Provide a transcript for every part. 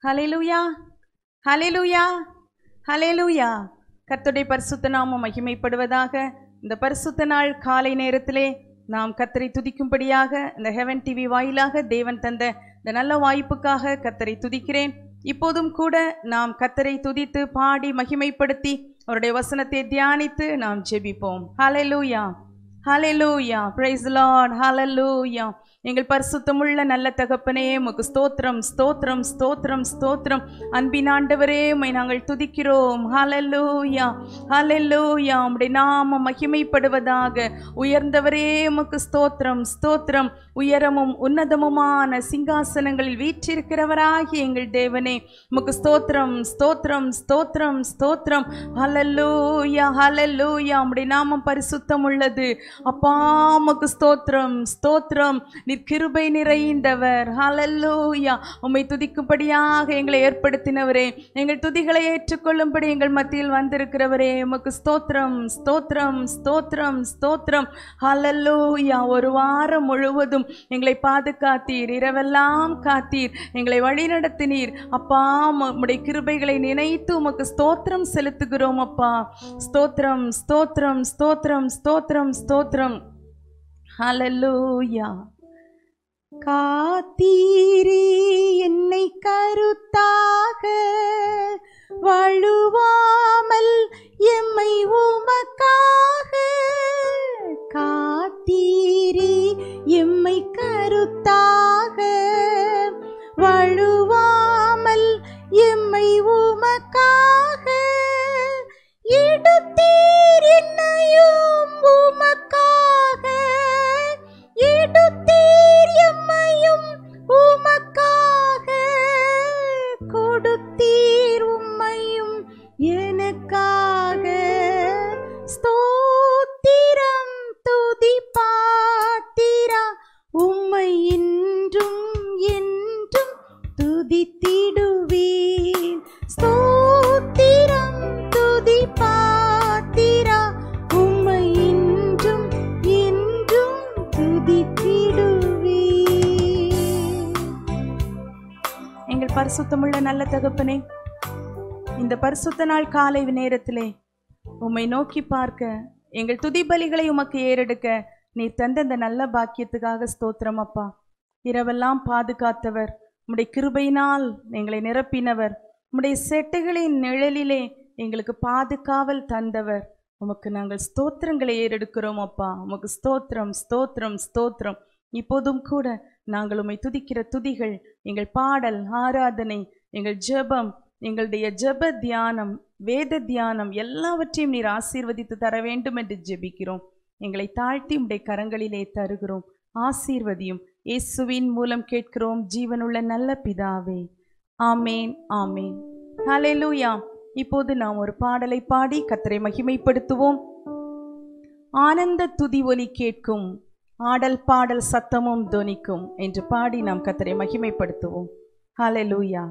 ஹalleluya ஹalleluya ஹalleluya கர்த்தருடைய பரிசுத்த நாமம் மகிமைப்படுவதாக இந்த பரிசுத்த நாள் காலை நேரத்திலே நாம் கர்த்தரை துதிக்கும்படியாக இந்த ஹெவன் டிவி வாயிலாக தேவன் தந்த இந்த நல்ல வாய்ப்புக்காக கர்த்தரை துதிக்கிறேன் இப்போதும் கூட நாம் கர்த்தரை துதித்து பாடி மகிமைப்படுத்தி அவருடைய வசனத்தை தியானித்து நாம் ஜெபிப்போம் ஹalleluya ஹalleluya praise the lord ஹalleluya எங்கள் பரிசுத்தமுள்ள நல்ல தகப்பனே உமக்கு ஸ்தோத்திரம் ஸ்தோத்திரம் ஸ்தோத்திரம் ஸ்தோத்திரம் அன்பின் ஆண்டவரே உம்மை நாங்கள் துதிக்கிறோம் ஹalleluya ஹalleluya உம்முடைய நாமம் மகிமைப்படுவதாக உயர்ந்தவரே உமக்கு ஸ்தோத்திரம் ஸ்தோத்திரம் உயரமும் உன்னதமுமான சிங்காசனங்களில் வீற்றிருக்கிறவராகிய எங்கள் தேவனே உமக்கு ஸ்தோத்திரம் ஸ்தோத்திரம் ஸ்தோத்திரம் ஸ்தோத்திரம் ஹalleluya ஹalleluya உம்முடைய நாமம் பரிசுத்தம் உள்ளது அப்பா உமக்கு ஸ்தோத்திரம் ஸ்தோத்திரம் நீர் கிருபை நிறைந்தவர் ஹalleluya உம்மை துதிக்கும்படியாக எங்களை ஏற்படுத்தினவரே எங்கள் துதிகளை ஏற்றுக்கொள்ளும்படி எங்கள் மத்தியில் வந்திருக்கிறவரே உமக்கு ஸ்தோத்திரம் ஸ்தோத்திரம் ஸ்தோத்திரம் ஸ்தோத்திரம் ஹalleluya ஒரு வாரம் முழுவதும் எங்களை பாதுகாத்தீர் இரவெல்லாம் காத்தீர் எங்களை வழிநடத்தினீர் அப்பா உம்முடைய கிருபைகளை நினைத்து உமக்கு ஸ்தோத்திரம் செலுத்துகிறோம் அப்பா ஸ்தோத்திரம் ஸ்தோத்திரம் ஸ்தோத்திரம் ஸ்தோத்திரம் ஸ்தோத்திரம் ஹalleluya காத்தீரே என்னை கருத்தாக வழுவாமல் எம்மை உமக்காக காத்தீரே எம்மை கருத்தாக வழுவாமல் எம்மை உமக்காக எடுத்தீர் என்னையும் உமக்காக எடுத்தீர் எம்மையும் உமக்காக கொடுத்தீர் உம்மையும் எனக்காக ஸ்தோத்திரம் துதி பாத்திரா உம்மை இன்றும் என்றும் துதித்திடுவேன் ஸ்தோத்திரம் துதி பாத்திரா உம்மை இன்றும் என்றும் துதித்திடுவேன் எங்கள் பரிசுத்தமுள்ள நல்ல தகப்பனே இந்த பரிசுத்த நாள் காலை நேரத்திலே உம்மை நோக்கி பார்க்க எங்கள் துதி பலிகளை உமக்கு ஏறெடுக்க நீ தந்த இந்த நல்ல பாக்கியத்துக்காக ஸ்தோத்திரம் அப்பா இரவெல்லாம் பாதுகாத்தவர் உம்முடைய கிருபையினால் எங்களை நிரப்பினவர் உம்முடைய செட்டுகளின் நிழலிலே எங்களுக்கு பாதுகாவல் தந்தவர் உமக்கு நாங்கள் ஸ்தோத்திரங்களை ஏறெடுக்கிறோம் அப்பா உமக்கு ஸ்தோத்திரம் ஸ்தோத்திரம் ஸ்தோத்திரம் இப்போதும் கூட நாங்கள் உம்மை துதிக்கிற துதிகள் எங்கள் பாடல் ஆராதனை எங்கள் ஜெபம் எங்களுடைய ஜெப தியானம் வேத தியானம் எல்லாவற்றையும் நீர் ஆசீர்வதித்து தர வேண்டும் என்று ஜெபிக்கிறோம் எங்களை தாழ்த்தி உம்முடைய கரங்களிலே தருகிறோம் ஆசீர்வதியும் இயேசுவின் மூலம் கேட்கிறோம் ஜீவனுள்ள நல்ல பிதாவே ஆமேன் ஆமேன் ஹalleluya இப்போது நாம் ஒரு பாடலை பாடி கத்தரை மகிமைப்படுத்துவோம் ஆனந்த துதி ஒலி கேட்கும் ஆடல் பாடல் சத்தமும் தொனிக்கும் என்று பாடி நாம் கத்தரை மகிமைப்படுத்துவோம் ஹalleluya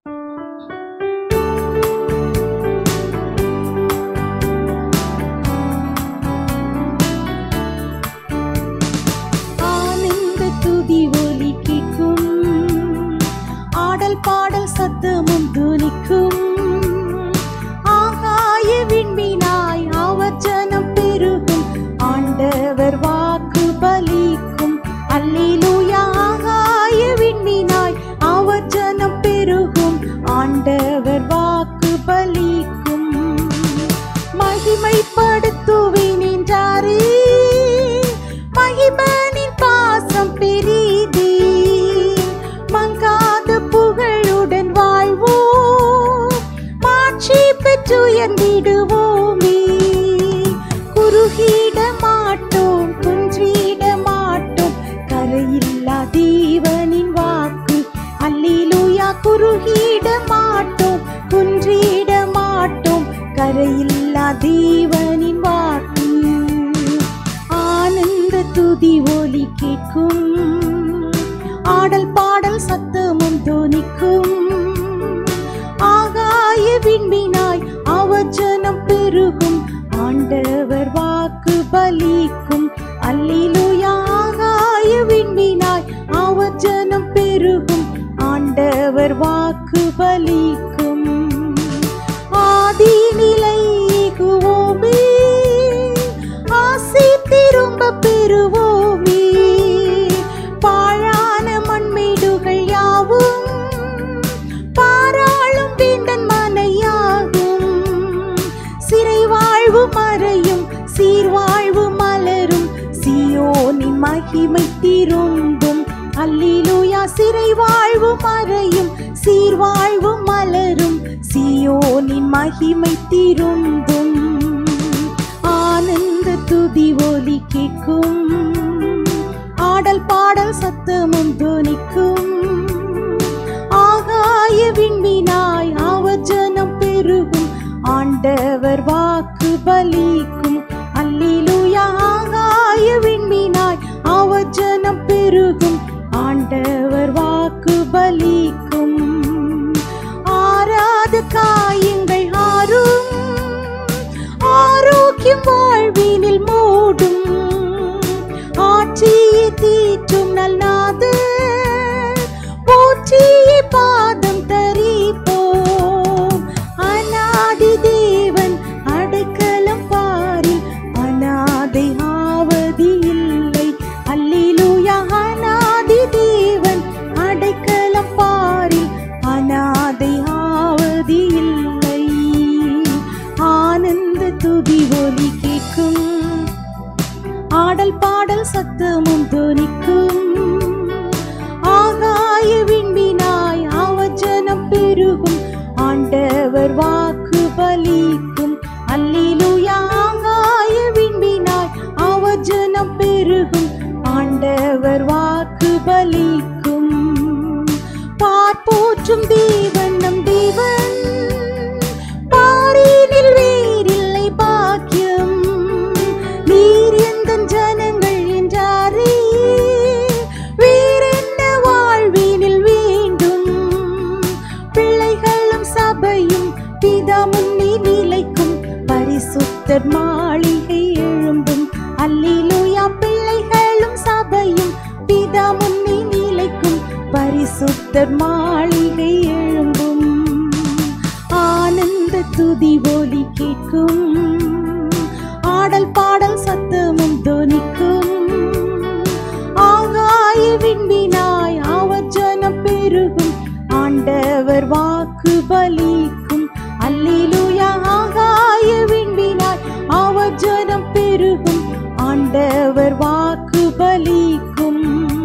ஆனந்த துதி ஒலி கேட்கும் ஆடல் பாடல் சத்தமும் துணிக்கும் ஆகாய விண்மீனாய் அவர் ஜனம் பெருகும் ஆண்டவர் வாக்கு பலிக்கும் அல்லேலூயா ஆகாய விண்மீனாய் அவர் ஜனம் பெருகும் ஆண்டவர் வாக்கு பலிக்கும் மகிமைப்படுத்துவேன் என்றாரே மகிமனின் பாசம் பெரிதே மங்காத புகழுடன் வாழ்வோம் மாட்சி பெற்றுயர்ந்திடுவோமே குறுகிட மாட்டோம் குன்றிட மாட்டோம் கரையில்லா தேவனின் வாக்கு அல்லேலூயா குறுகிட மாட்டோம் குன்றிட மாட்டோம் கரையில்லா தேவனின் வாக்கு ஆனந்த துதி ஒலி கேட்கும் ஆடல் பாடல் சத்தமும் தோனிக்கும் ஆகாய விண்மீனாய் அவர் ஜனம் பெருகும் ஆண்டவர் வாக்கு பலிக்கும் அல்லேலூயா ஆகாய விண்மீனாய் அவர் ஜனம் பெருகும் ஆண்டவர் வாக்கு பலிக்கும் ஆதி நிலைகுவோமே ஆசி திரும்ப பெறுவோமே பாழான மண்மேடுகள் யாவும் பாராளும் வேந்தன் மனையாகும் சிறை வாழ்வு மறையும் சீர்வாழ்வு மலரும் சியோனின் மகிமை திரும்பும் அல்லேலூயா சிறை வாழ்வு மறையும் சீர்வாழ்வு மலரும் சியோனின் மகிமை திரும்பும் ஆனந்த துதி ஒலி கேட்கும் ஆடல் பாடல் சத்தமும் துணிக்கும் ஆகாய விண்மீனாய் அவர் ஜனம் பெருகும் ஆண்டவர் வாக்கு பலிக்கும் அல்லேலூயா ஆகாய விண்மீனாய் அவர் ஜனம் பெருகும் ஆண்டவர் வாக்கு பலிக்கும் ஆறாத காயங்கள் ஆறும் ஆரோக்கியம் வாழ்வினில் மூடும் ஆட்சியை தீற்றும் நல்நாது போற்றியை பாதம் தரிப்போம் அநாதி தேவன் அடைக்கலம் பாரில் அநாதை ஆவதி இல்லை அல்லேலூயா அநாதி தேவன் அடைக்கலம் பாரில் அநாதை ஆவதி இல்லை ஆனந்த துதி ஒலி கேட்கும் ஆடல் பாடல் சத்தமும் துணிக்கும் ஆகாய விண்மீனாய் அவஜனம் பெருகும் ஆண்டவர் வாக்கு பலிக்கும் அல்லேலூயா ஆகாய விண்மீனாய் அவஜனம் பெருகும் ஆண்டவர் வாக்கு பலிக்கும் பார்ப்போற்றும் தேவன் நம் தேவன் பாரினில் வேறில்லை பாக்கியம் நீர் எந்த ஜனங்கள் என்றாரே வேறென்ன வாழ்வினில் வேண்டும் பிள்ளைகளும் சபையும் பிதா முன்னி நிலைக்கும் பரிசுத்தர் மாளிகை எழும்பும் அல்லேலூயா பிள்ளைகளும் சபையும் பிதா முன்னி நிலைக்கும் பரிசுத்தர் மாளிகை எழும்பும் ஆனந்த துதி ஒலி கேட்கும் ஆடல் பாடல் சத்தமும் தொனிக்கும் ஆகாய விண்பினாய் அவர் ஜனம் பெருகும் ஆண்டவர் வாக்கு பலிக்கும் அல்லேலூயா ஆகாய விண்பினாய் அவர் ஜனம் பெருகும் ஆண்டவர் வாக்கு பலிக்கும்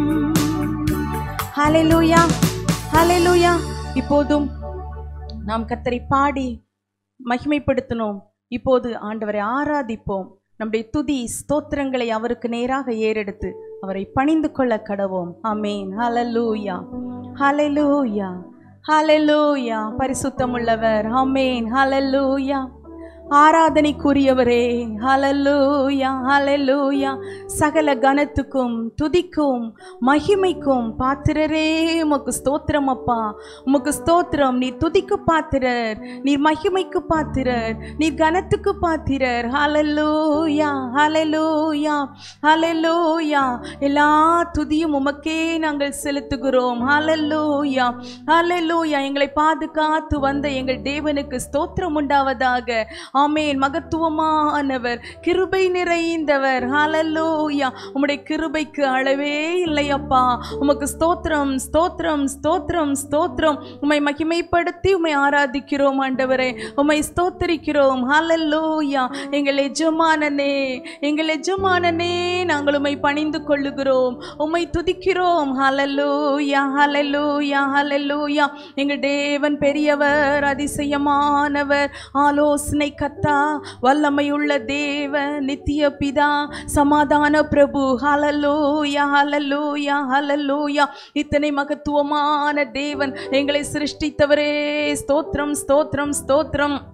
ஹalleluya ஹalleluya இப்போதும் நாம் கர்த்தரை பாடி மகிமைப்படுத்தினோம் இப்போது ஆண்டவரை ஆராதிப்போம் நம்முடைய துதி ஸ்தோத்திரங்களை அவருக்கு நேராக ஏறெடுத்து அவரை பணிந்து கொள்ள கடவோம் ஆமென் ஹalleluya ஹalleluya ஹalleluya பரிசுத்தமுள்ளவர் ஆமென் ஹalleluya ஆராதனைக்குரியவரே ஹalleluya ஹalleluya சகல கனத்துக்கும் துதிக்கும் மகிமைக்கும் பாத்திரரே உமக்கு ஸ்தோத்திரம் அப்பா உமக்கு ஸ்தோத்திரம் நீர் துதிக்கு பாத்திரர் நீர் மகிமைக்கு பாத்திரர் நீர் கனத்துக்கு பாத்திரர் ஹalleluya ஹalleluya ஹalleluya எல்லா துதியும் உமக்கே நாங்கள் செலுத்துகிறோம் ஹalleluya ஹalleluya எங்களை பாதுகாத்து வந்த எங்கள் தேவனுக்கு ஸ்தோத்திரம் உண்டாவதாக ஆமென் மகத்துவமானவர் கிருபை நிறைந்தவர் ஹalleluya உம்முடைய கிருபைக்கு அளவே இல்லையப்பா உமக்கு ஸ்தோத்திரம் ஸ்தோத்திரம் ஸ்தோத்திரம் ஸ்தோத்திரம் உம்மை மகிமைப்படுத்தி உம்மை ஆராதிக்கிறோம் ஆண்டவரே உம்மை ஸ்தோத்திரிக்கிறோம் ஹalleluya எங்கள் எஜமானனே எங்கள் எஜமானனே நாங்கள் உம்மை பணிந்து கொள்ளுகிறோம் உம்மை துதிக்கிறோம் ஹalleluya ஹalleluya ஹalleluya எங்கள் தேவன் பெரியவர் அதிசயமானவர் ஆலோசனை கத்தா வல்லமையுள்ள தேவ நித்திய பிதா சமாதான பிரபு ஹalleluya ஹalleluya ஹalleluya இத்தனை மகத்துவமான தேவன் எங்களை சிருஷ்டித்தவரே ஸ்தோத்திரம் ஸ்தோத்திரம் ஸ்தோத்திரம்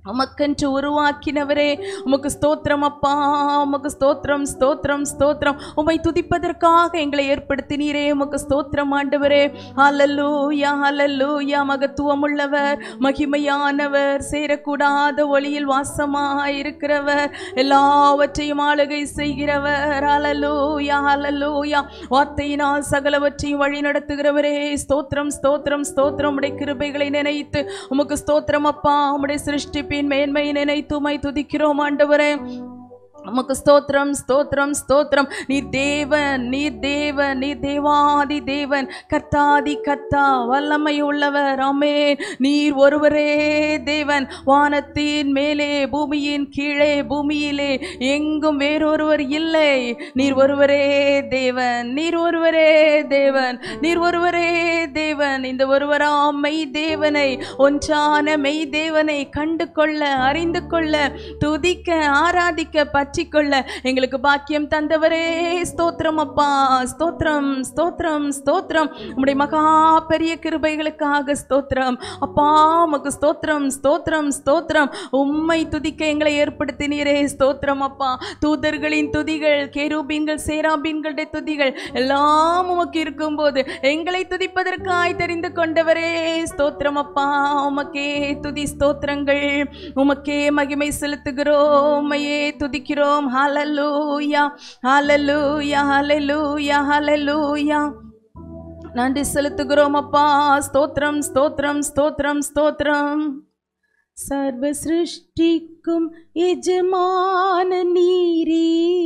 உமக்கென்று உருவாக்கினவரே உமக்கு ஸ்தோத்திரம் அப்பா உமக்கு ஸ்தோத்திரம் ஸ்தோத்திரம் ஸ்தோத்திரம் உம்மை துதிப்பதற்காக எங்களை ஏற்படுத்தினீரே உமக்கு ஸ்தோத்திரம் ஆண்டவரே ஹalleluya ஹalleluya மகத்துவம் உள்ளவர் மகிமையானவர் சேரக்கூடாத ஒளியில் வாசமாய் இருக்கிறவர் எல்லாவற்றையும் ஆளுகை செய்கிறவர் ஹalleluya ஹalleluya வார்த்தையினால் சகலவற்றையும் வழி நடத்துகிறவரே ஸ்தோத்திரம் ஸ்தோத்திரம் ஸ்தோத்திரம் உடைய கிருபைகளை நினைத்து உமக்கு ஸ்தோத்திரம் அப்பா உம்முடைய சிருஷ்டிப்பின் மேன்மை நினைத்து உம்மை துதிக்கிறோம் ஆண்டவரே உமக்கு ஸ்தோத்திரம் ஸ்தோத்திரம் ஸ்தோத்திரம் நீர் தேவன் நீர் தேவன் நீர் தேவாதி தேவன் கர்த்தாதி கர்த்தா வல்லமை உள்ளவர் ஆமென் நீர் ஒருவரே தேவன் வானத்தின் மேலே பூமியின் கீழே பூமியிலே எங்கும் வேறொருவர் இல்லை நீர் ஒருவரே தேவன் நீர் ஒருவரே தேவன் நீர் ஒருவரே தேவன் இந்த ஒருவராம் மெய் தேவனை ஒன்றான மெய் தேவனை கண்டு கொள்ள அறிந்து கொள்ள துதிக்க ஆராதிக்க பற்றிக்கொள்ள எங்களுக்கு பாக்கியம் தந்தவரே ஸ்தோத்திரம் அப்பா ஸ்தோத்திரம் ஸ்தோத்திரம் ஸ்தோத்திரம் உம்முடைய மகா பெரிய கிருபைகளுக்காக ஸ்தோத்திரம் அப்பா உமக்கு ஸ்தோத்திரம் ஸ்தோத்திரம் ஸ்தோத்திரம் உம்மை துதிக்க எங்களை ஏற்படுத்தினீரே ஸ்தோத்திரம் அப்பா தூதர்களின் துதிகள் கேரூபீன்கள் சேராபீன்களுடைய துதிகள் எல்லாம் உமக்கு இருக்கும்போது எங்களை துதிப்பதற்காய் தெரிந்து கொண்டவரே ஸ்தோத்திரம் அப்பா உமக்கே துதி ஸ்தோத்திரங்கள் உமக்கே மகிமை செலுத்துகிறோம் உம்மையே துதிக்கிறோம் ஹalleluya ஹalleluya ஹalleluya ஹalleluya நன்றி செலுத்துகிறோம் அப்பா ஸ்தோத்திரம் ஸ்தோத்திரம் ஸ்தோத்திரம் ஸ்தோத்திரம் சர்வ சிருஷ்டிக்கும் எஜமான நீரே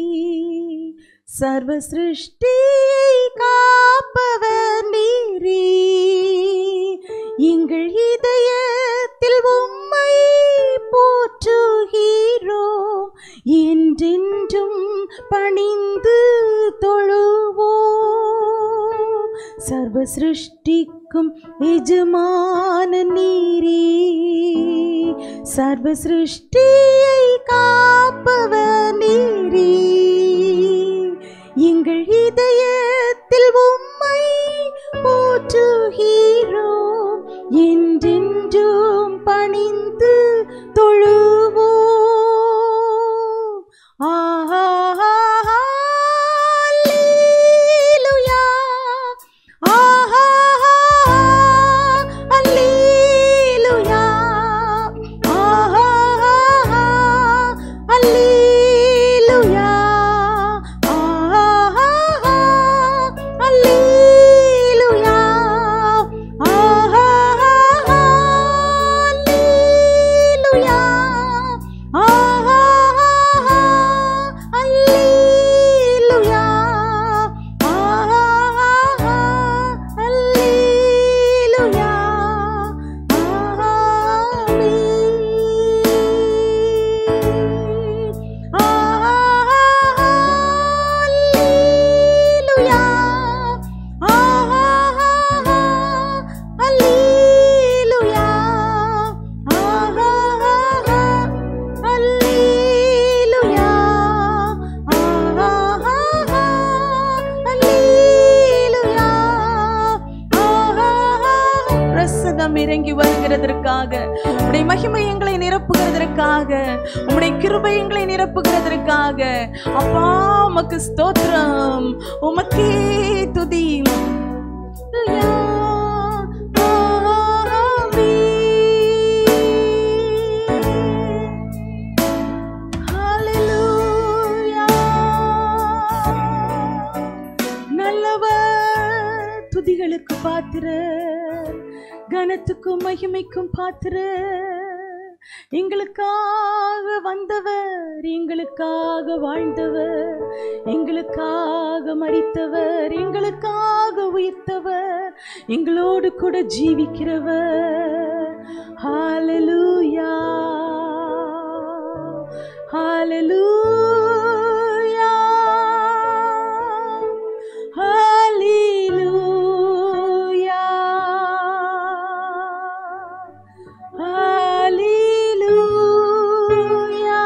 சர்வ சிருஷ்டியை காப்பவர் நீரே எங்கள் இதயத்தில் உம்மை போற்றுகிறோம் என்றென்றும் பணிந்து தொழுவோம் சர்வ சிருஷ்டிக்கும் எஜமான நீரே சர்வ சிருஷ்டியை காப்பவர் நீரே எங்கள் இதயத்தில் உம்மை போற்றுகிறோம் என்றென்றும் பணிந்து தொழுவோம் ஆஹா அல்லேலூயா ஆஹா அல்லேலூயா ஆஹா அல்லேலூயா ஆஹா அல்லேலூயா ஆஹா அல்லேலூயா ஆஹா அல்லேலூயா ஆஹா அல்லேலூயா அல்லேலூயா அல்லேலூயா அல்லேலூயா அல்லேலூயா பிரசதம் இறங்கி வருகிறதற்காக உடைய மகிமை எங்களை நிரப்புகிறதற்காக உம்முடைய கிருபை எங்களை நிரப்புகிறதற்காக அப்பா உமக்கு ஸ்தோத்திரம் உமக்கே துதி நல்லவர் துதிகளுக்கு பாத்திர கனத்துக்கும் மகிமைக்கும் பாத்திர எங்களுக்காக வந்தவர் எங்களுக்காக வாழ்ந்தவர் எங்களுக்காக மரித்தவர் எங்களுக்காக உயிர்த்தவர் எங்களோடு கூட ஜீவிக்கிறவர் ஹalleluya ஹalleluya ஹalleluya ஹalleluya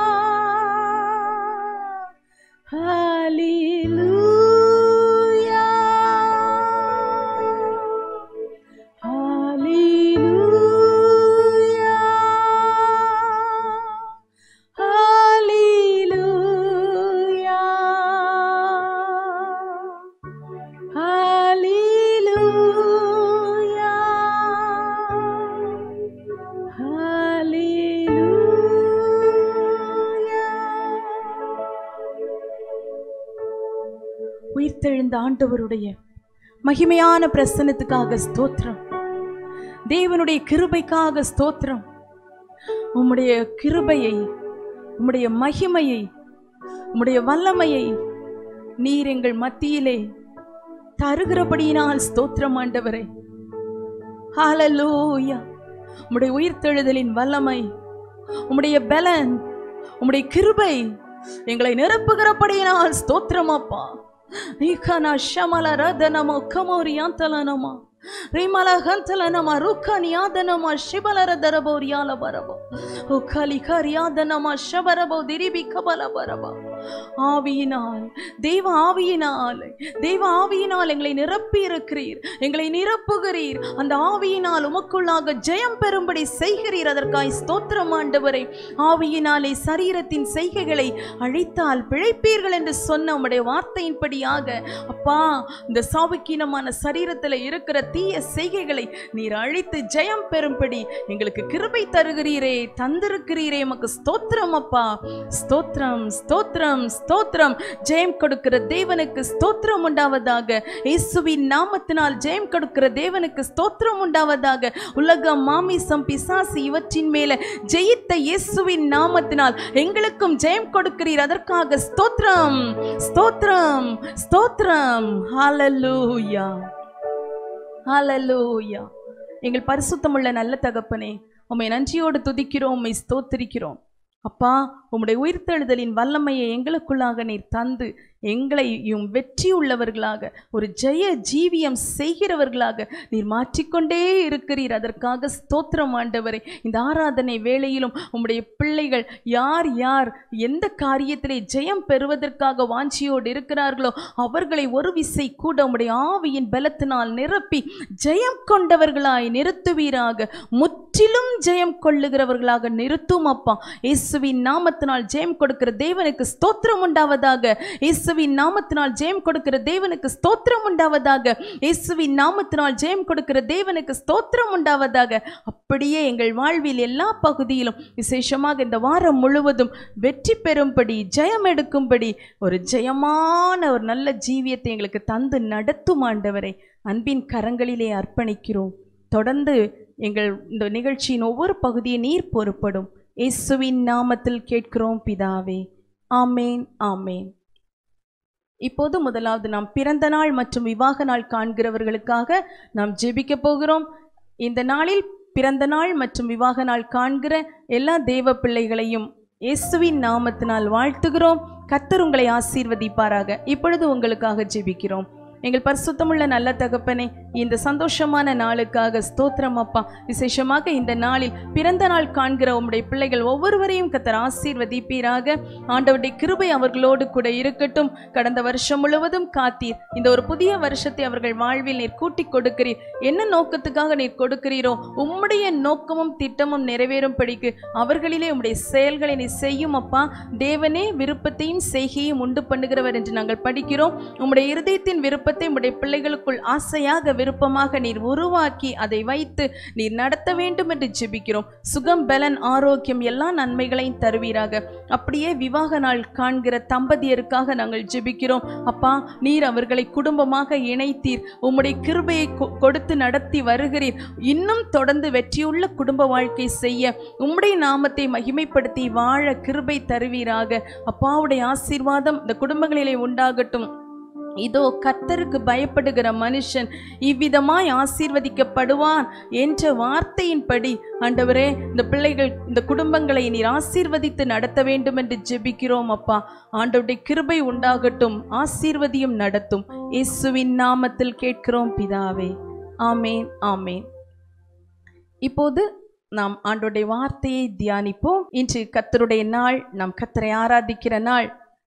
ஹalleluya ஹalleluya உயிர்த்தெழுந்த ஆண்டவருடைய மகிமையான பிரசன்னத்துக்காக ஸ்தோத்திரம் தேவனுடைய கிருபைக்காக ஸ்தோத்திரம் உம்முடைய கிருபையை உம்முடைய மகிமையை உம்முடைய வல்லமையை நீர் எங்கள் மத்தியிலே தருகிறபடியினால் ஸ்தோத்திரம் ஆண்டவரே ஹalleluya உம்முடைய உயிர்த்தெழுதலின் வல்லமை உம்முடைய பலன் உம்முடைய கிருபை எங்களை நிரப்புகிறபடியினால் ஸ்தோத்திரம் அப்பா நீக்கனா ஷமல ரதனமோ கமோரியாந்தலனமா ரிமல ஹந்தலனமா ருக்கனியாதனமா ಶಿಬಲರ ದರಬೋರಿಯಾಲ ಬರಬೋ ஓ கலி கரியாதனமா ஷபரபோ திரிபி கபல பரபா ஆவியினால் தெய்வ ஆவியினால் தெய்வ ஆவியினால் எங்களை நிரப்பி இருக்கிறீர் எங்களை நிரப்புகிறீர் அந்த ஆவியினால் உமக்குள்ளாக ஜெயம் பெறும்படி செய்கிறீர் அதற்காய் ஸ்தோத்திரம் ஆண்டவரே ஆவியினாலே சரீரத்தின் செய்கைகளை அழித்தால் பிழைப்பீர்கள் என்று சொன்ன உம்முடைய வார்த்தையின்படியாக அப்பா இந்த சாவுக்கீனமான சரீரத்தில் இருக்கிற தீய செய்கைகளை நீர் அழித்து ஜெயம் பெறும்படி எங்களுக்கு கிருபை தருகிறீரே தந்திருக்கிறீரே உமக்கு ஸ்தோத்திரம் அப்பா ஸ்தோத்திரம் ஸ்தோத்திரம் ஸ்தோத்திரம் ஜெயம் கொடுக்கிற தேவனுக்கு ஸ்தோத்திரம் உண்டாவதாக இயேசுவின் நாமத்தினால் ஜெயம் கொடுக்கிற தேவனுக்கு ஸ்தோத்திரம் உண்டாவதாக உலகம் மாமிசம் பிசாசு இவற்றின் மேல ஜெயித்த இயேசுவின் நாமத்தினால் எங்களுக்கும் ஜெயம் கொடுக்கிறீர் அதற்காக ஸ்தோத்திரம் ஸ்தோத்திரம் ஸ்தோத்திரம் ஹalleluya ஹalleluya எங்கள் பரிசுத்தமுள்ள நல்ல தகப்பனே உம்மை நன்றியோடு துதிக்கிறோம் உம்மை ஸ்தோத்திரிக்கிறோம் அப்பா உம்முடைய உயிர்த்தெழுதலின் வல்லமையை எங்களுக்குள்ளாக நீர் தந்து எங்களையும் வெற்றி உள்ளவர்களாக ஒரு ஜெய ஜீவியம் செய்கிறவர்களாக நீர் மாற்றிக்கொண்டே இருக்கிறீர் அதற்காக ஸ்தோத்திரம் ஆண்டவரே இந்த ஆராதனை வேளையிலும் உம்முடைய பிள்ளைகள் யார் யார் எந்த காரியத்திலே ஜெயம் பெறுவதற்காக வாஞ்சியோடு இருக்கிறார்களோ அவர்களை ஒரு விசை கூட உம்முடைய ஆவியின் பலத்தினால் நிரப்பி ஜெயம் கொண்டவர்களாய் நிறுத்துவீராக முற்றிலும் ஜெயம் கொள்ளுகிறவர்களாக நிறுத்தும் அப்பா இயேசுவின் நாமத்தினால் ஜெயம் கொடுக்கிற தேவனுக்கு ஸ்தோத்திரம் உண்டாவதாக இயேசுவின் நாமத்தினால் ஜெயம் கொடுக்கிற தேவனுக்கு ஸ்தோத்திரம் உண்டாவதாக இயேசுவின் நாமத்தினால் ஜெயம் கொடுக்கிற தேவனுக்கு ஸ்தோத்திரம் உண்டாவதாக அப்படியே எங்கள் வாழ்வில் எல்லா பகுதியிலும் விசேஷமாக இந்த வாரம் முழுவதும் வெற்றி பெறும்படி ஜெயம் எடுக்கும்படி ஒரு ஜெயமான ஒரு நல்ல ஜீவியத்தை எங்களுக்கு தந்து நடத்தும் ஆண்டவரை அன்பின் கரங்களிலே அர்ப்பணிக்கிறோம் தொடர்ந்து எங்கள் இந்த நிகழ்ச்சியின் ஒவ்வொரு பகுதியை நீர் பொறுப்படும் இயேசுவின் நாமத்தில் கேட்கிறோம் பிதாவே ஆமேன் ஆமேன் இப்போது முதலாவது நாம் பிறந்த நாள் மற்றும் விவாக நாள் காண்கிறவர்களுக்காக நாம் ஜெபிக்க போகிறோம் இந்த நாளில் பிறந்த நாள் மற்றும் விவாக நாள் காண்கிற எல்லா தேவ பிள்ளைகளையும் இயேசுவின் நாமத்தினால் வாழ்த்துகிறோம் கர்த்தர் உங்களை ஆசீர்வதிப்பாராக இப்பொழுது உங்களுக்காக ஜெபிக்கிறோம் எங்கள் பரிசுத்தமுள்ள நல்ல தகப்பனே இந்த சந்தோஷமான நாளுக்காக ஸ்தோத்திரம் அப்பா விசேஷமாக இந்த நாளில் பிறந்த நாள் காண்கிற உம்முடைய பிள்ளைகள் ஒவ்வொருவரையும் கத்தர் ஆசீர்வதிப்பீராக ஆண்டவருடைய கிருபை அவர்களோடு கூட இருக்கட்டும் கடந்த வருஷம் முழுவதும் காத்தீர் இந்த ஒரு புதிய வருஷத்தை அவர்கள் வாழ்வில் நீர் கூட்டிக் கொடுக்கிறீர் என்ன நோக்கத்துக்காக நீர் கொடுக்கிறீரோ உம்முடைய நோக்கமும் திட்டமும் நிறைவேறும் படிக்கு அவர்களிலே உம்முடைய செயல்களை நீ செய்யும் அப்பா தேவனே விருப்பத்தையும் செய்கையும் உண்டு பண்ணுகிறவர் என்று நாங்கள் படிக்கிறோம் உம்முடைய இருதயத்தின் விருப்பத்தை உம்முடைய பிள்ளைகளுக்குள் ஆசையாக விருப்பமாக நீர் உருவாக்கி அதை வைத்து நீர் நடத்த வேண்டும் என்று ஜெபிக்கிறோம் சுகம் பலன் ஆரோக்கியம் எல்லா நன்மைகளையும் தருவீராக அப்படியே விவாக நாள் காண்கிற தம்பதியருக்காக நாங்கள் ஜெபிக்கிறோம் அப்பா நீர் அவர்களை குடும்பமாக இணைத்தீர் உம்முடைய கிருபையை கொ- கொடுத்து நடத்தி வருகிறீர் இன்னும் தொடர்ந்து வெற்றியுள்ள குடும்ப வாழ்க்கை செய்ய உம்முடைய நாமத்தை மகிமைப்படுத்தி வாழ கிருபை தருவீராக அப்பாவுடைய ஆசீர்வாதம் இந்த குடும்பங்களிலே உண்டாகட்டும் இதோ கர்த்தருக்கு பயப்படுகிற மனுஷன் இவ்விதமாய் ஆசீர்வதிக்கப்படுவான் என்ற வார்த்தையின்படி ஆண்டவரே இந்த பிள்ளைகள் இந்த குடும்பங்களை நீர் ஆசீர்வதித்து நடத்த வேண்டும் என்று ஜெபிக்கிறோம் அப்பா ஆண்டவருடைய கிருபை உண்டாகட்டும் ஆசீர்வதியும் நடத்தும் இயேசுவின் நாமத்தில் கேட்கிறோம் பிதாவே ஆமேன் ஆமேன் இப்போது நாம் ஆண்டோடைய வார்த்தையை தியானிப்போம் இன்று கர்த்தருடைய நாள் நாம் கர்த்தரை ஆராதிக்கிற நாள்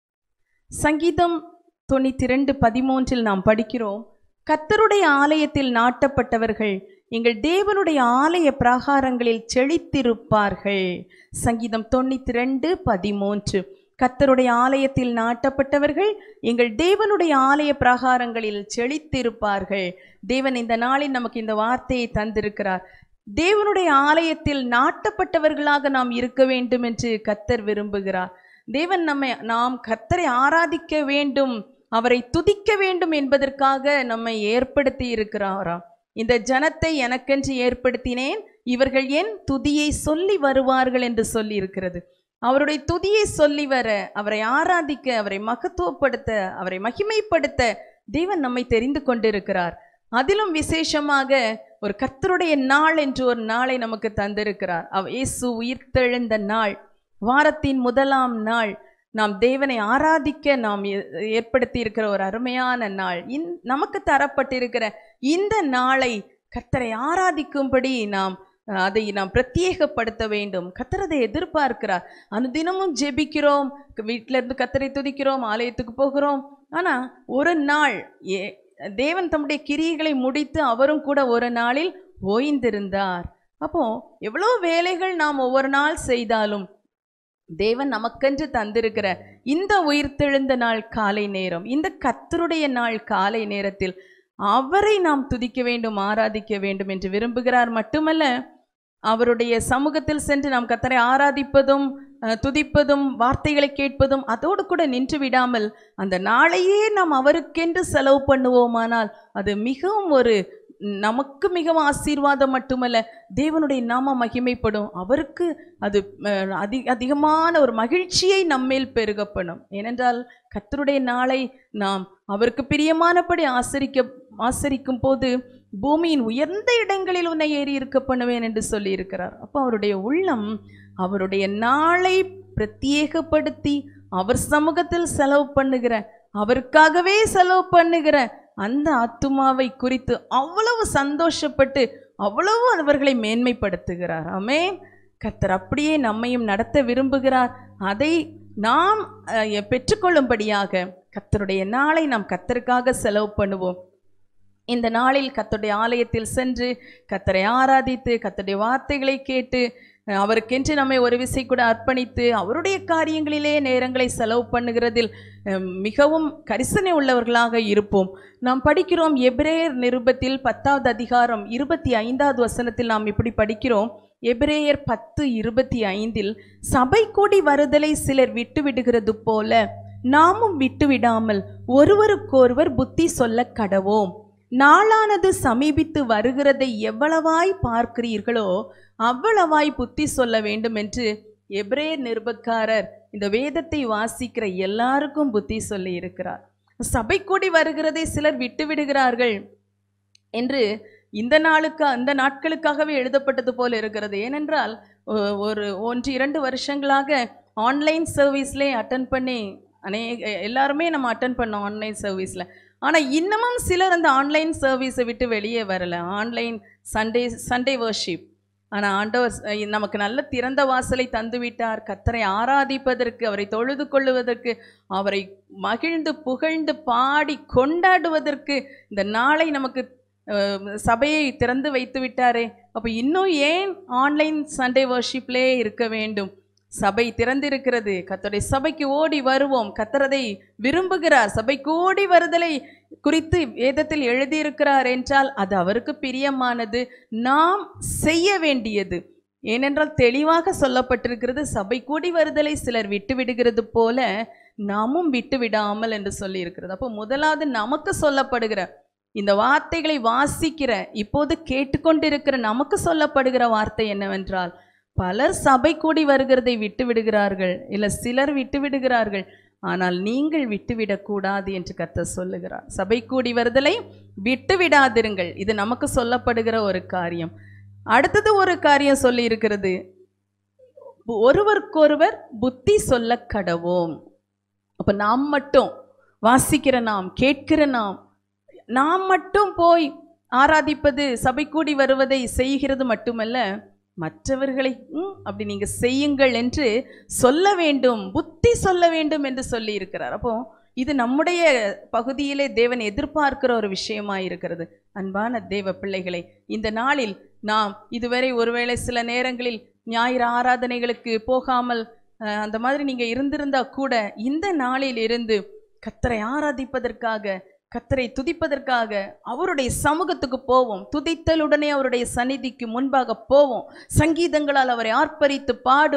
சங்கீதம் தொண்ணூத்தி ரெண்டு பதிமூன்றில் நாம் படிக்கிறோம் கர்த்தருடைய ஆலயத்தில் நாட்டப்பட்டவர்கள் எங்கள் தேவனுடைய ஆலய பிராகாரங்களில் செழித்திருப்பார்கள் சங்கீதம் தொண்ணூத்தி ரெண்டு பதிமூன்று கர்த்தருடைய ஆலயத்தில் நாட்டப்பட்டவர்கள் எங்கள் தேவனுடைய ஆலய பிராகாரங்களில் செழித்திருப்பார்கள் தேவன் இந்த நாளில் நமக்கு இந்த வார்த்தையை தந்திருக்கிறார் தேவனுடைய ஆலயத்தில் நாட்டப்பட்டவர்களாக நாம் இருக்க வேண்டும் என்று கர்த்தர் விரும்புகிறார் தேவன் நம்மை நாம் கர்த்தரை ஆராதிக்க வேண்டும் அவரை துதிக்க வேண்டும் என்பதற்காக நம்மை ஏற்படுத்தி இருக்கிறாராம் இந்த ஜனத்தை எனக்கென்று ஏற்படுத்தினேன் இவர்கள் என் துதியை சொல்லி வருவார்கள் என்று சொல்லி இருக்கிறது அவருடைய துதியை சொல்லி வர அவரை ஆராதிக்க அவரை மகத்துவப்படுத்த அவரை மகிமைப்படுத்த தேவன் நம்மை தெரிந்து கொண்டிருக்கிறார் அதிலும் விசேஷமாக ஒரு கர்த்தருடைய நாள் என்று ஒரு நாளை நமக்கு தந்திருக்கிறார் அவ இயேசு உயிர்த்தெழுந்த நாள் வாரத்தின் முதலாம் நாள் நாம் தேவனை ஆராதிக்க நாம் ஏ- ஏற்படுத்தி இருக்கிற ஒரு அருமையான நாள் இந் நமக்கு தரப்பட்டிருக்கிற இந்த நாளை கர்த்தரை ஆராதிக்கும்படி நாம் அஹ், அதை நாம் பிரத்யேகப்படுத்த வேண்டும் கர்த்தர் அதை எதிர்பார்க்கிறார் அனுதினமும் ஜெபிக்கிறோம் வீட்டில இருந்து கர்த்தரை துதிக்கிறோம் ஆலயத்துக்கு போகிறோம் ஆனா ஒரு நாள் ஏ தேவன் தம்முடைய கிரியைகளை முடித்து அவரும் கூட ஒரு நாளில் ஓய்ந்திருந்தார் அப்போ எவ்வளோ வேலைகள் நாம் ஒவ்வொரு நாள் செய்தாலும் தேவன் நமக்கென்று தந்திருக்கிற இந்த உயிர்த்தெழுந்த நாள் காலை நேரம் இந்த கர்த்தருடைய நாள் காலை நேரத்தில் அவரை நாம் துதிக்க வேண்டும் ஆராதிக்க வேண்டும் என்று விரும்புகிறார் மட்டுமல்ல அவருடைய சமூகத்தில் சென்று நாம் கர்த்தரை ஆராதிப்பதும் அஹ், துதிப்பதும் வார்த்தைகளை கேட்பதும் அதோடு கூட நின்று விடாமல் அந்த நாளையே நாம் அவருக்கென்று செலவு பண்ணுவோமானால் அது மிகவும் ஒரு நமக்கு மிகவும் ஆசீர்வாதம் மட்டுமல்ல தேவனுடைய நாம மகிமைப்படும் அவருக்கு அது அஹ், அதி அதிகமான ஒரு மகிழ்ச்சியை நம்மேல் பெருகப்படும் ஏனென்றால் கர்த்தருடைய நாளை நாம் அவருக்கு பிரியமானபடி ஆசரிக்க ஆசரிக்கும் போது பூமியின் உயர்ந்த இடங்களில் உன்னை ஏறி இருக்க பண்ணுவேன் என்று சொல்லி இருக்கிறார் அப்போ அவருடைய உள்ளம் அவருடைய நாளை பிரத்யேகப்படுத்தி அவர் சமூகத்தில் செலவு பண்ணுகிற அவருக்காகவே செலவு பண்ணுகிற அந்த ஆத்துமாவை குறித்து அவ்வளவு சந்தோஷப்பட்டு அவ்வளவு அவர்களை மேன்மைப்படுத்துகிறார் ஆமென் கர்த்தர் அப்படியே நம்மையும் நடத்த விரும்புகிறார் அதை நாம் அஹ், பெற்றுக்கொள்ளும்படியாக கர்த்தருடைய நாளை நாம் கர்த்தருக்காக செலவு பண்ணுவோம் இந்த நாளில் கர்த்தருடைய ஆலயத்தில் சென்று கர்த்தரை ஆராதித்து கர்த்தருடைய வார்த்தைகளை கேட்டு அஹ், அவருக்கென்று நம்மை ஒரு விசை கூட அர்ப்பணித்து அவருடைய காரியங்களிலே நேரங்களை செலவு பண்ணுகிறதில் அஹ், மிகவும் கரிசனை உள்ளவர்களாக இருப்போம் நாம் படிக்கிறோம் எபிரேயர் நிருபத்தில் பத்தாவது அதிகாரம் இருபத்தி ஐந்தாவது வசனத்தில் நாம் இப்படி படிக்கிறோம் எபிரேயர் பத்து இருபத்தி ஐந்தில் சபை கூடி வருதலை சிலர் விட்டு விடுகிறது போல நாமும் விட்டுவிடாமல் ஒருவருக்கொருவர் புத்தி சொல்ல கடவோம் நாளானது சமீபித்து வருகிறதை எவ்வளவாய் பார்க்கிறீர்களோ அவ்வளவாய் புத்தி சொல்ல வேண்டும் என்று எபிரேயர் நிருபக்காரர் இந்த வேதத்தை வாசிக்கிற எல்லாருக்கும் புத்தி சொல்லி இருக்கிறார் சபை கூடி வருகிறதை சிலர் விட்டு விடுகிறார்கள் என்று இந்த நாளுக்கு அந்த நாட்களுக்காகவே எழுதப்பட்டது போல இருக்கிறது ஏனென்றால் ஒ- ஒரு ஒன்று இரண்டு வருஷங்களாக ஆன்லைன் சர்வீஸ்லே அட்டன் பண்ணி அநேக எல்லாருமே நம்ம அட்டன் பண்ணோம் ஆன்லைன் சர்வீஸில் ஆனால் இன்னமும் சிலர் அந்த ஆன்லைன் சர்வீஸை விட்டு வெளியே வரல ஆன்லைன் சண்டே சண்டே வர்ஷிப் ஆனால் ஆண்டவர் அஹ், நமக்கு நல்ல திறந்த வாசலை தந்து விட்டார் கர்த்தரை ஆராதிப்பதற்கு அவரை தொழுது கொள்ளுவதற்கு அவரை மகிழ்ந்து புகழ்ந்து பாடி கொண்டாடுவதற்கு இந்த நாளை நமக்கு அஹ், சபையை திறந்து வைத்து விட்டாரே அப்போ இன்னும் ஏன் ஆன்லைன் சண்டே வர்ஷிப்லே இருக்க வேண்டும் சபை திறந்திருக்கிறது கர்த்தருடைய சபைக்கு ஓடி வருவோம் கர்த்தரதை விரும்புகிறார் சபைக்கு ஓடி வருதலை குறித்து வேதத்தில் எழுதியிருக்கிறார் என்றால் அது அவருக்கு பிரியமானது நாம் செய்ய வேண்டியது ஏனென்றால் தெளிவாக சொல்லப்பட்டிருக்கிறது சபை கூடி வருதலை சிலர் விட்டு விடுகிறது போல நாமும் விட்டு விடாமல் என்று சொல்லி இருக்கிறது அப்போ முதலாவது நமக்கு சொல்லப்படுகிற இந்த வார்த்தைகளை வாசிக்கிற இப்போது கேட்டுக்கொண்டிருக்கிற நமக்கு சொல்லப்படுகிற வார்த்தை என்னவென்றால் பலர் சபை கூடி வருகிறதை விட்டு விடுகிறார்கள் இல்லை சிலர் விட்டு விடுகிறார்கள் ஆனால் நீங்கள் விட்டுவிடக்கூடாது என்று கர்த்தர் சொல்லுகிறார் சபை கூடி வருதலை விட்டு விடாதிருங்கள் இது நமக்கு சொல்லப்படுகிற ஒரு காரியம் அடுத்தது ஒரு காரியம் சொல்லி இருக்கிறது ஒருவருக்கொருவர் புத்தி சொல்ல கடவோம் அப்ப நாம் மட்டும் வாசிக்கிற நாம் கேட்கிற நாம் நாம் மட்டும் போய் ஆராதிப்பது சபை கூடி வருவதை செய்கிறது மட்டுமல்ல மற்றவர்களை ம் அப்படி நீங்க செய்யுங்கள் என்று சொல்ல வேண்டும் புத்தி சொல்ல வேண்டும் என்று சொல்லி இருக்கிறார் அப்போ இது நம்முடைய பகுதியிலே தேவன் எதிர்பார்க்கிற ஒரு விஷயமா இருக்கிறது அன்பான தேவ பிள்ளைகளை இந்த நாளில் நாம் இதுவரை ஒருவேளை சில நேரங்களில் ஞாயிறு ஆராதனைகளுக்கு போகாமல் அஹ், அந்த மாதிரி நீங்க இருந்திருந்தா கூட இந்த நாளில் இருந்து கத்தரை ஆராதிப்பதற்காக கத்தரை துதிப்பதற்காக அவருடைய சமூகத்துக்கு போவோம் துதித்தலுடனே அவருடைய சந்நிதிக்கு முன்பாக போவோம் சங்கீதங்களால் அவரை ஆர்ப்பரித்து பாடுவோம்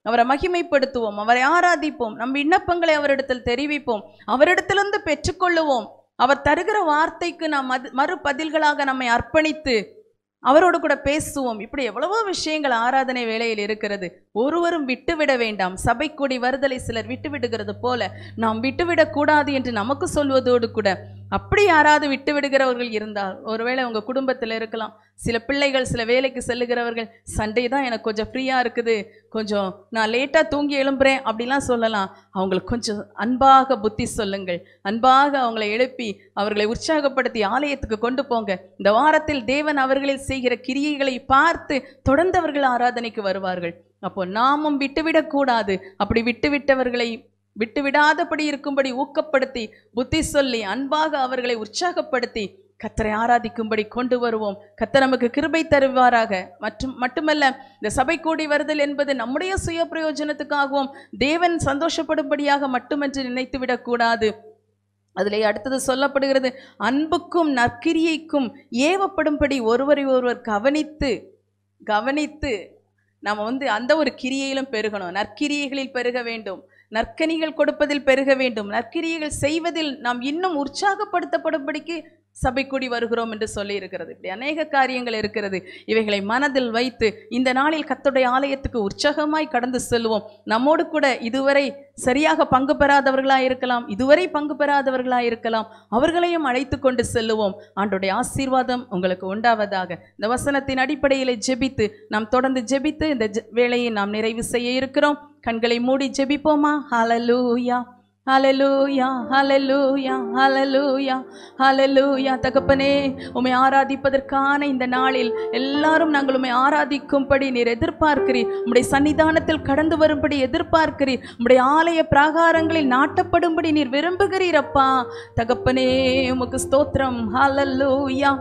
அவரை மகிமைப்படுத்துவோம் அவரை ஆராதிப்போம் நம் விண்ணப்பங்களை அவரிடத்தில் தெரிவிப்போம் அவரிடத்திலிருந்து பெற்றுக்கொள்ளுவோம் அவர் தருகிற வார்த்தைக்கு நாம் மது மறு பதில்களாக நம்மை அர்ப்பணித்து அவரோடு கூட பேசுவோம் இப்படி எவ்வளவோ விஷயங்கள் ஆராதனை வேளையில் இருக்கிறது ஒருவரும் விட்டுவிட வேண்டாம் சபை கூடி வருதலை சிலர் விட்டுவிடுகிறது போல நாம் விட்டுவிடக் கூடாது என்று நமக்கு சொல்வதோடு கூட அப்படி யாராவது விட்டு விடுகிறவர்கள் இருந்தால் ஒருவேளை உங்க குடும்பத்தில் இருக்கலாம் சில பிள்ளைகள் சில வேலைக்கு செல்லுகிறவர்கள் சண்டே தான் எனக்கு கொஞ்சம் ஃப்ரீயா இருக்குது கொஞ்சம் நான் லேட்டாக தூங்கி எழும்புறேன் அப்படிலாம் சொல்லலாம் அவங்களுக்கு கொஞ்சம் அன்பாக புத்தி சொல்லுங்கள் அன்பாக அவங்களை எழுப்பி அவர்களை உற்சாகப்படுத்தி ஆலயத்துக்கு கொண்டு போங்க இந்த வாரத்தில் தேவன் அவர்களில் செய்கிற கிரியைகளை பார்த்து தொடர்ந்து அவர்கள் ஆராதனைக்கு வருவார்கள் அப்போ நாமும் விட்டுவிடக்கூடாது அப்படி விட்டுவிட்டவர்களை விட்டுவிடாதபடி இருக்கும்படி ஊக்கப்படுத்தி புத்தி சொல்லி அன்பாக அவர்களை உற்சாகப்படுத்தி கத்தரை ஆராதிக்கும்படி கொண்டு வருவோம் கத்தர் நமக்கு கிருபை தருவாராக மற்றும் மட்டுமல்ல இந்த சபை கூடி வருதல் என்பது நம்முடைய சுய பிரயோஜனத்துக்காகவும் தேவன் சந்தோஷப்படும்படியாக மட்டுமன்று நினைத்து விடக்கூடாது அதிலே அடுத்தது சொல்லப்படுகிறது அன்புக்கும் நற்கிரியைக்கும் ஏவப்படும்படி ஒருவரை ஒருவர் கவனித்து கவனித்து நாம் வந்து அந்த ஒரு கிரியையிலும் பெருகணும் நற்கிரியைகளில் பெருக வேண்டும் நற்கனிகள் கொடுப்பதில் பெருக வேண்டும் நற்கிரியைகள் செய்வதில் நாம் இன்னும் உற்சாகப்படுத்தப்படும்படிக்கு சபை கூடி வருகிறோம் என்று சொல்லி இருக்கிறது இப்படி அநேக காரியங்கள் இருக்கிறது இவைகளை மனதில் வைத்து இந்த நாளில் கர்த்தருடைய ஆலயத்துக்கு உற்சாகமாய் கடந்து செல்வோம் நம்மோடு கூட இதுவரை சரியாக பங்கு பெறாதவர்களாய் இருக்கலாம் இதுவரை பங்கு பெறாதவர்களாய் இருக்கலாம் அவர்களையும் அழைத்து கொண்டு செல்லுவோம் ஆண்டோடைய ஆசீர்வாதம் உங்களுக்கு உண்டாவதாக இந்த வசனத்தின் அடிப்படையில் ஜெபித்து நாம் தொடர்ந்து ஜெபித்து இந்த ஜெ- வேலையை நாம் நிறைவு செய்ய இருக்கிறோம் கண்களை மூடி ஜெபிப்போமா ஹalleluya ஹalleluya ஹalleluya ஹalleluya ஹalleluya தகப்பனே உம்மை ஆராதிப்பதற்கான இந்த நாளில் எல்லாரும் நாங்கள் உம்மை ஆராதிக்கும்படி நீர் எதிர்பார்க்கிறீர் உம்முடைய சன்னிதானத்தில் கடந்து வரும்படி எதிர்பார்க்கிறீர் உம்முடைய ஆலய பிராகாரங்களில் நாட்டப்படும்படி நீர் விரும்புகிறீர் அப்பா தகப்பனே உமக்கு ஸ்தோத்திரம் ஹalleluya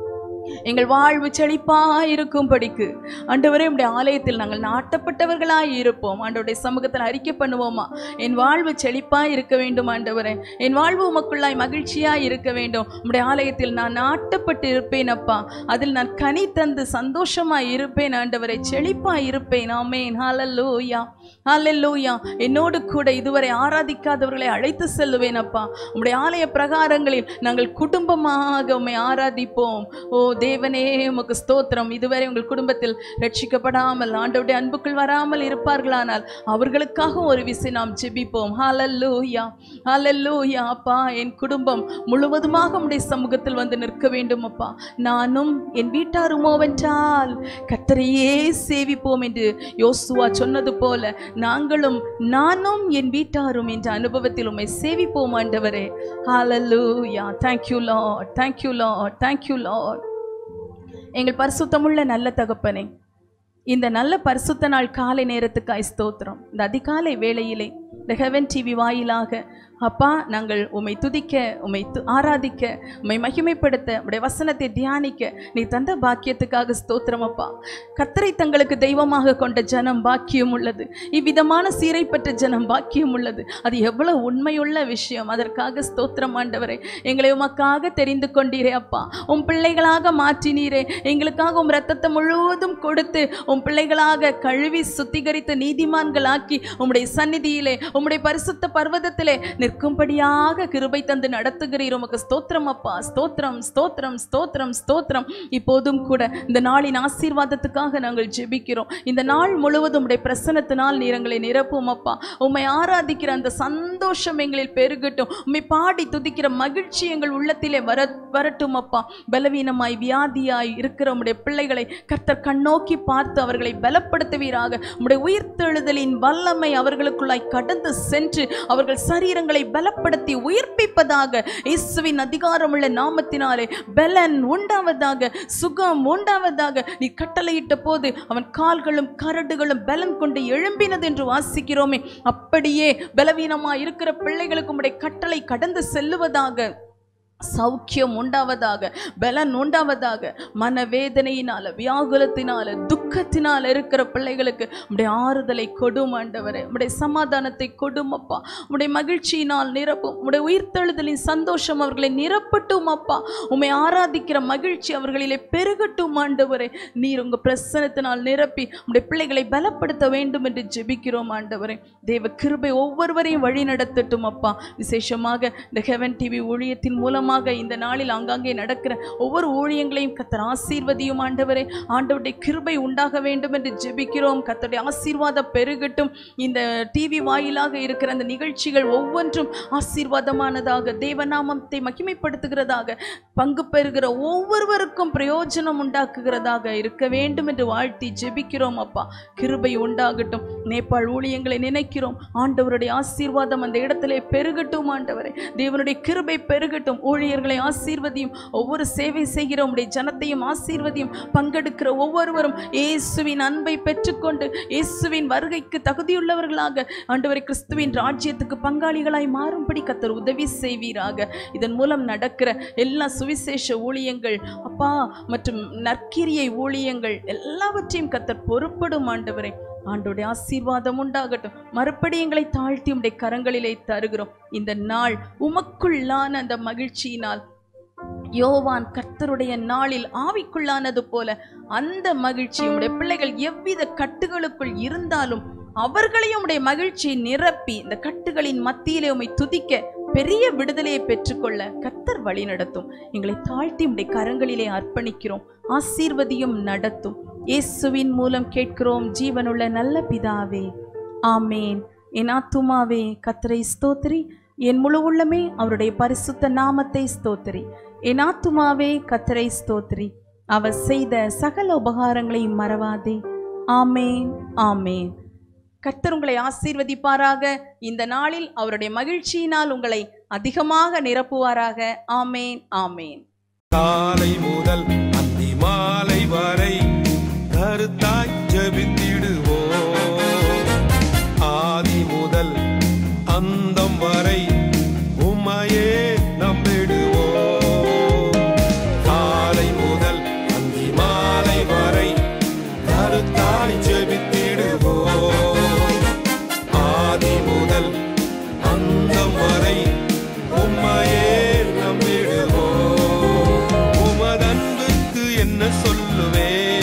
எங்கள் வாழ்வு செழிப்பாய் இருக்கும்படிக்கு ஆண்டவரே உடைய ஆலயத்தில் நாங்கள் நாட்டப்பட்டவர்களாய் இருப்போம் ஆண்டவருடைய சமூகத்தில் அறிக்கை பண்ணுவோமா என் வாழ்வு செழிப்பாய் இருக்க வேண்டும் ஆண்டவரே என் வாழ்வு உமக்குள்ளாய் மகிழ்ச்சியாய் இருக்க வேண்டும் உடைய ஆலயத்தில் நான் நாட்டப்பட்டு இருப்பேன் அப்பா அதில் நான் கனி தந்து சந்தோஷமாய் இருப்பேன் ஆண்டவரை செழிப்பாய் இருப்பேன் ஆமேன் ஹalleluya ஹalleluya என்னோடு கூட இதுவரை ஆராதிக்காதவர்களை அழைத்து செல்லுவேன் அப்பா உம்முடைய ஆலய பிரகாரங்களில் நாங்கள் குடும்பமாக உம்மை ஆராதிப்போம் ஓ தேவனே உமக்கு ஸ்தோத்திரம் இதுவரை உங்கள் குடும்பத்தில் ரட்சிக்கப்படாமல் ஆண்டவருடைய அன்புக்குள் வராமல் இருப்பார்களானால் அவர்களுக்காக ஒரு விசை நாம் ஜெபிப்போம் ஹalleluya ஹalleluya அப்பா என் குடும்பம் முழுவதுமாக உம்முடைய சமூகத்தில் வந்து நிற்க வேண்டும் அப்பா நானும் என் வீட்டாருமோவென்றால் கத்தரையே சேவிப்போம் என்று யோசுவா சொன்னது போல நாங்களும் நானும் என் வீட்டாரும் என்ற அனுபவத்தில் உம்மை சேவிப்போம் ஆண்டவரே ஹalleluya thank you lord thank you lord thank you lord எங்கள் பரிசுத்தமுள்ள நல்ல தகப்பனே இந்த நல்ல பரிசுத்த நாள் காலை நேரத்துக்காய் ஸ்தோத்திரம் இந்த அதிகாலை வேளையிலே இந்த ஹெவன் டிவி வாயிலாக அப்பா நாங்கள் உம்மை துதிக்க உம்மை து ஆராதிக்க உம்மை மகிமைப்படுத்த உடைய வசனத்தை தியானிக்க நீ தந்த பாக்கியத்துக்காக ஸ்தோத்திரம் அப்பா கர்த்தரை தங்களுக்கு தெய்வமாக கொண்ட ஜனம் பாக்கியம் உள்ளது இவ்விதமான சீரை பெற்ற ஜனம் பாக்கியம் உள்ளது அது எவ்வளவு உண்மையுள்ள விஷயம் அதற்காக ஸ்தோத்திரம் ஆண்டவரே எங்களை உமக்காக தெரிந்து கொண்டீரே அப்பா உம் பிள்ளைகளாக மாற்றினீரே எங்களுக்காக உம் ரத்தத்தை முழுவதும் கொடுத்து உம் பிள்ளைகளாக கழுவி சுத்திகரித்து நீதிமான்களாக்கி உம்முடைய சந்நிதியிலே உம்முடைய பரிசுத்த பர்வதத்திலே நிற்கும்படியாக கிருபை தந்து நடத்துகிறீர் உமக்கு ஸ்தோத்திரம் அப்பா ஸ்தோத்திரம் ஸ்தோத்திரம் ஸ்தோத்திரம் ஸ்தோத்திரம் இப்போதும் கூட இந்த நாளின் ஆசீர்வாதத்துக்காக நாங்கள் ஜெபிக்கிறோம் இந்த நாள் முழுவதும் உடைய பிரசனத்தினால் நீர் எங்களை நிரப்பும் அப்பா உம்மை ஆராதிக்கிற அந்த சந்தோஷம் எங்களில் பெருகட்டும் உம்மை பாடி துதிக்கிற மகிழ்ச்சி எங்கள் உள்ளத்திலே வர வரட்டும் அப்பா பலவீனமாய் வியாதியாய் இருக்கிற உம்முடைய பிள்ளைகளை கர்த்தர் கண்ணோக்கி பார்த்து அவர்களை பலப்படுத்துவீராக உம்முடைய உயிர்த்தெழுதலின் வல்லமை அவர்களுக்குள்ளாய் கடந்து சென்று அவர்கள் சரீரங்களை பலப்படுத்தி உயிர்ப்பிப்பதாக இயேசுவின் அதிகாரமுள்ள நாமத்தினாலே பலன் உண்டாவதாக சுகம் உண்டாவதாக நீ கட்டளையிட்ட போது அவன் கால்களும் கரடுகளும் பலன் கொண்டு எழும்பினது என்று வாசிக்கிறோமே அப்படியே பலவீனமாய் இருக்கிற பிள்ளைகளுக்கு உம்முடைய கட்டளை கடந்து செல்லுவதாக சௌக்கியம் உண்டாவதாக பலன் உண்டாவதாக மனவேதனையினால வியாகுலத்தினால துக்கத்தினால இருக்கிற பிள்ளைகளுக்கு உடைய ஆறுதலை கொடும் ஆண்டவரே உடைய சமாதானத்தை கொடும் அப்பா உடைய மகிழ்ச்சியினால் நிரப்பும் உடைய உயிர்த்தெழுதலின் சந்தோஷம் அவர்களை நிரப்பட்டும் அப்பா உம்மை ஆராதிக்கிற மகிழ்ச்சி அவர்களிலே பெருகட்டும் ஆண்டவரே நீர் உங்க பிரசனத்தினால் நிரப்பி உடைய பிள்ளைகளை பலப்படுத்த வேண்டும் என்று ஜெபிக்கிறோம் ஆண்டவரே தேவ கிருபை ஒவ்வொருவரையும் வழி நடத்தட்டும் அப்பா விசேஷமாக இந்த ஹெவன் டிவி ஊழியத்தின் மூலமாக இந்த நாளில் ஆங்காங்கே நடக்கிற ஒவ்வொரு ஊழியங்களையும் கத்தர் ஆசீர்வதியும் ஆண்டவரே ஆண்டவருடைய கிருபை உண்டாக வேண்டும் என்று ஜெபிக்கிறோம் கத்தருடைய ஆசீர்வாதம் பெருகட்டும் இந்த டிவி வாயிலாக இருக்கிற அந்த நிகழ்ச்சிகள் ஒவ்வொன்றும் ஆசீர்வாதமானதாக தேவநாமத்தை மகிமைப்படுத்துகிறதாக பங்கு பெறுகிற ஒவ்வொருவருக்கும் பிரயோஜனம் உண்டாக்குகிறதாக இருக்க வேண்டும் என்று வாழ்த்தி ஜெபிக்கிறோம் அப்பா கிருபை உண்டாகட்டும் நேபாள் ஊழியங்களை நினைக்கிறோம் ஆண்டவருடைய ஆசீர்வாதம் அந்த இடத்திலே பெருகட்டும் ஆண்டவரே தேவனுடைய கிருபை பெருகட்டும் ஊழியர்களை ஆசீர்வதியும் ஒவ்வொரு சேவை செய்கிற உடைய ஜனத்தையும் ஆசீர்வதியும் பங்கெடுக்கிற ஒவ்வொருவரும் இயேசுவின் அன்பை பெற்றுக்கொண்டு இயேசுவின் வருகைக்கு தகுதியுள்ளவர்களாக ஆண்டவரை கிறிஸ்துவின் ராஜ்யத்துக்கு பங்காளிகளாய் மாறும்படி கத்தர் உதவி செய்வீராக இதன் மூலம் நடக்கிற எல்லா சுவிசேஷ ஊழியங்கள் அப்பா மற்றும் நற்கிரியை ஊழியங்கள் எல்லாவற்றையும் கத்தர் பொறுப்படும் ஆண்டவரே ஆண்டோடைய ஆசீர்வாதம் உண்டாகட்டும் மறுபடி எங்களை தாழ்த்தி உடைய கரங்களிலே தருகிறோம் இந்த நாள் உமக்குள்ளான அந்த மகிழ்ச்சியினால் யோவான் கர்த்தருடைய நாளில் ஆவிக்குள்ளானது போல அந்த மகிழ்ச்சி உடைய பிள்ளைகள் எவ்வித கட்டுகளுக்குள் இருந்தாலும் அவர்களையும் உடைய மகிழ்ச்சியை நிரப்பி இந்த கட்டுகளின் மத்தியிலே உம்மை துதிக்க பெரிய விடுதலையை பெற்றுக்கொள்ள கர்த்தர் வழி நடத்தும் எங்களை தாழ்த்தி உடைய கரங்களிலே அர்ப்பணிக்கிறோம் ஆசீர்வதியும் நடத்தும் இயேசுவின் மூலம் கேட்கிறோம் ஜீவனுள்ள நல்ல பிதாவே ஆமேன் என் ஆத்துமாவே கத்தரை ஸ்தோத்திரி என் முழு உள்ளமே அவருடைய பரிசுத்த நாமத்தை ஸ்தோத்திரி என் ஆத்துமாவே கத்தரை ஸ்தோத்திரி அவர் செய்த சகல உபகாரங்களையும் மறவாதே ஆமேன் ஆமேன் கர்த்தர் உங்களை ஆசீர்வதிப்பாராக இந்த நாளில் அவருடைய மகிழ்ச்சியினால் உங்களை அதிகமாக நிரப்புவாராக ஆமேன் ஆமேன் காலை முதல் அந்தி மாலை வரை கருத்தாய் ஜெபித்திடுவோம் ஆதி முதல் அந்தம் வரை உம்மையே நம்பிடுவோம் காலை முதல் அந்தி மாலை வரை கருத்தாய் ஜெபித்திடுவோம் ஆதி முதல் அந்தம் வரை உம்மையே நம்பிடுவோம் உமதன்புக்கு என்ன சொல்லுவேன்